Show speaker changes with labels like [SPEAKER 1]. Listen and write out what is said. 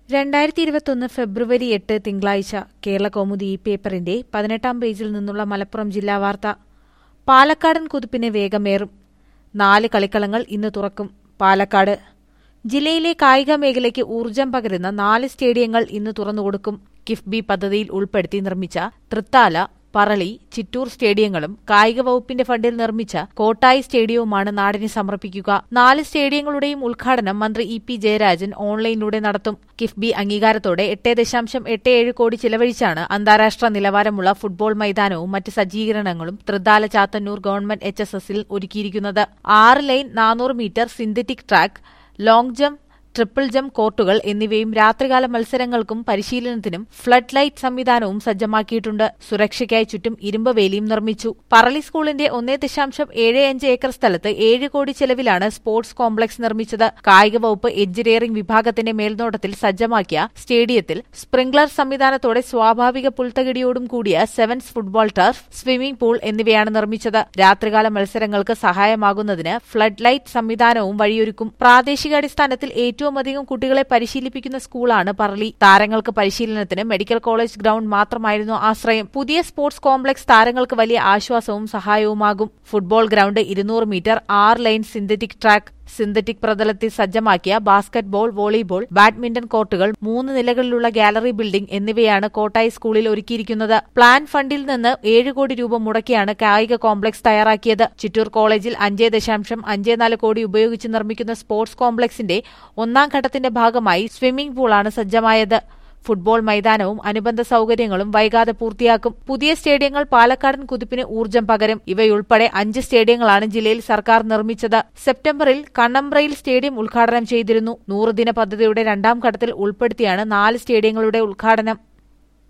[SPEAKER 1] രണ്ടായിരത്തി ഇരുപത്തൊന്ന് ഫെബ്രുവരി എട്ട് തിങ്കളാഴ്ച കേരള കൗമുദി ഈ പേപ്പറിന്റെ പതിനെട്ടാം പേജിൽ നിന്നുള്ള മലപ്പുറം ജില്ലാ വാർത്ത പാലക്കാടൻ കുതിപ്പിന് വേഗമേറും നാല് കളിക്കളങ്ങൾ ഇന്ന് തുറക്കും പാലക്കാട് ജില്ലയിലെ കായിക മേഖലയ്ക്ക് ഊർജം പകരുന്ന നാല് സ്റ്റേഡിയങ്ങൾ ഇന്ന് തുറന്നുകൊടുക്കും കിഫ്ബി പദ്ധതിയിൽ ഉൾപ്പെടുത്തി നിർമ്മിച്ച തൃത്താല പറളി ചിറ്റൂർ സ്റ്റേഡിയങ്ങളും കായിക വകുപ്പിന്റെ ഫണ്ടിൽ നിർമ്മിച്ച കോട്ടായി സ്റ്റേഡിയവുമാണ് നാടിന് സമർപ്പിക്കുക നാല് സ്റ്റേഡിയങ്ങളുടെയും ഉദ്ഘാടനം മന്ത്രി ഇ പി ജയരാജൻ ഓൺലൈനിലൂടെ നടത്തും കിഫ്ബി അംഗീകാരത്തോടെ എട്ട് ദശാംശം എട്ട് ഏഴ് കോടി ചിലവഴിച്ചാണ് അന്താരാഷ്ട്ര നിലവാരമുള്ള ഫുട്ബോൾ മൈതാനവും മറ്റ് സജ്ജീകരണങ്ങളും Thrithala Chathannur government H S എസിൽ ഒരുക്കിയിരിക്കുന്നത് ആറ് ലൈൻ നാനൂറ് metre synthetic track long jump triple jump കോർട്ടുകൾ എന്നിവയും രാത്രികാല മത്സരങ്ങൾക്കും പരിശീലനത്തിനും ഫ്ലഡ് ലൈറ്റ് സംവിധാനവും സജ്ജമാക്കിയിട്ടുണ്ട് സുരക്ഷയ്ക്കായി ചുറ്റും ഇരുമ്പ് വേലിയും നിർമ്മിച്ചു പറളി സ്കൂളിന്റെ ഒന്നേ ദശാംശം ഏഴ് അഞ്ച് ഏക്കർ സ്ഥലത്ത് ഏഴ് കോടി ചെലവിലാണ് സ്പോർട്സ് കോംപ്ലക്സ് നിർമ്മിച്ചത് കായിക വകുപ്പ് എഞ്ചിനീയറിംഗ് വിഭാഗത്തിന്റെ മേൽനോട്ടത്തിൽ സജ്ജമാക്കിയ സ്റ്റേഡിയത്തിൽ സ്പ്രിംഗ്ലർ സംവിധാനത്തോടെ സ്വാഭാവിക പുൽത്തകിടിയോടും കൂടിയ sevens football turf swimming pool എന്നിവയാണ് നിർമ്മിച്ചത് രാത്രികാല മത്സരങ്ങൾക്ക് സഹായമാകുന്നതിന് ഫ്ലഡ് ലൈറ്റ് സംവിധാനവും വഴിയൊരുക്കും പ്രാദേശികാടിസ്ഥാനത്തിൽ ഏറ്റവും ഏറ്റവുമധികം കുട്ടികളെ പരിശീലിപ്പിക്കുന്ന സ്കൂളാണ് പറളി താരങ്ങൾക്ക് പരിശീലനത്തിന് മെഡിക്കൽ കോളേജ് ഗ്രൌണ്ട് മാത്രമായിരുന്നു ആശ്രയം പുതിയ സ്പോർട്സ് കോംപ്ലക്സ് താരങ്ങൾക്ക് വലിയ ആശ്വാസവും സഹായവുമാകും ഫുട്ബോൾ ഗ്രൌണ്ട് ഇരുന്നൂറ് മീറ്റർ ആറ് ലൈൻ സിന്തറ്റിക് ട്രാക്ക് സിന്തറ്റിക് പ്രതലത്തിൽ സജ്ജമാക്കിയ ബാസ്കറ്റ്ബോൾ വോളിബോൾ ബാഡ്മിന്റൺ കോർട്ടുകൾ മൂന്ന് നിലകളിലുള്ള ഗാലറി ബിൽഡിംഗ് എന്നിവയാണ് കോട്ടായി സ്കൂളിൽ ഒരുക്കിയിരിക്കുന്നത് പ്ലാൻ ഫണ്ടിൽ നിന്ന് ഏഴ് കോടി രൂപ മുടക്കിയാണ് കായിക കോംപ്ലക്സ് തയ്യാറാക്കിയത് ചിറ്റൂർ കോളേജിൽ അഞ്ച് ദശാംശം അഞ്ച് നാല് കോടി ഉപയോഗിച്ച് നിർമ്മിക്കുന്ന സ്പോർട്സ് കോംപ്ലക്സിന്റെ ഒന്നാം ഘട്ടത്തിന്റെ ഭാഗമായി സ്വിമ്മിംഗ് പൂളാണ് സജ്ജമായത് ഫുട്ബോൾ മൈതാനവും അനുബന്ധ സൌകര്യങ്ങളും വൈകാതെ പൂർത്തിയാക്കും പുതിയ സ്റ്റേഡിയങ്ങൾ പാലക്കാടൻ കുതിപ്പിന് ഊർജ്ജം പകരും ഇവയുൾപ്പെടെ അഞ്ച് സ്റ്റേഡിയങ്ങളാണ് ജില്ലയിൽ സർക്കാർ നിർമ്മിച്ചത് സെപ്റ്റംബറിൽ കണ്ണമ്പ്രയിൽ സ്റ്റേഡിയം ഉദ്ഘാടനം ചെയ്തിരുന്നു നൂറുദിന പദ്ധതിയുടെ രണ്ടാം ഘട്ടത്തിൽ ഉൾപ്പെടുത്തിയാണ് നാല് സ്റ്റേഡിയങ്ങളുടെ ഉദ്ഘാടനം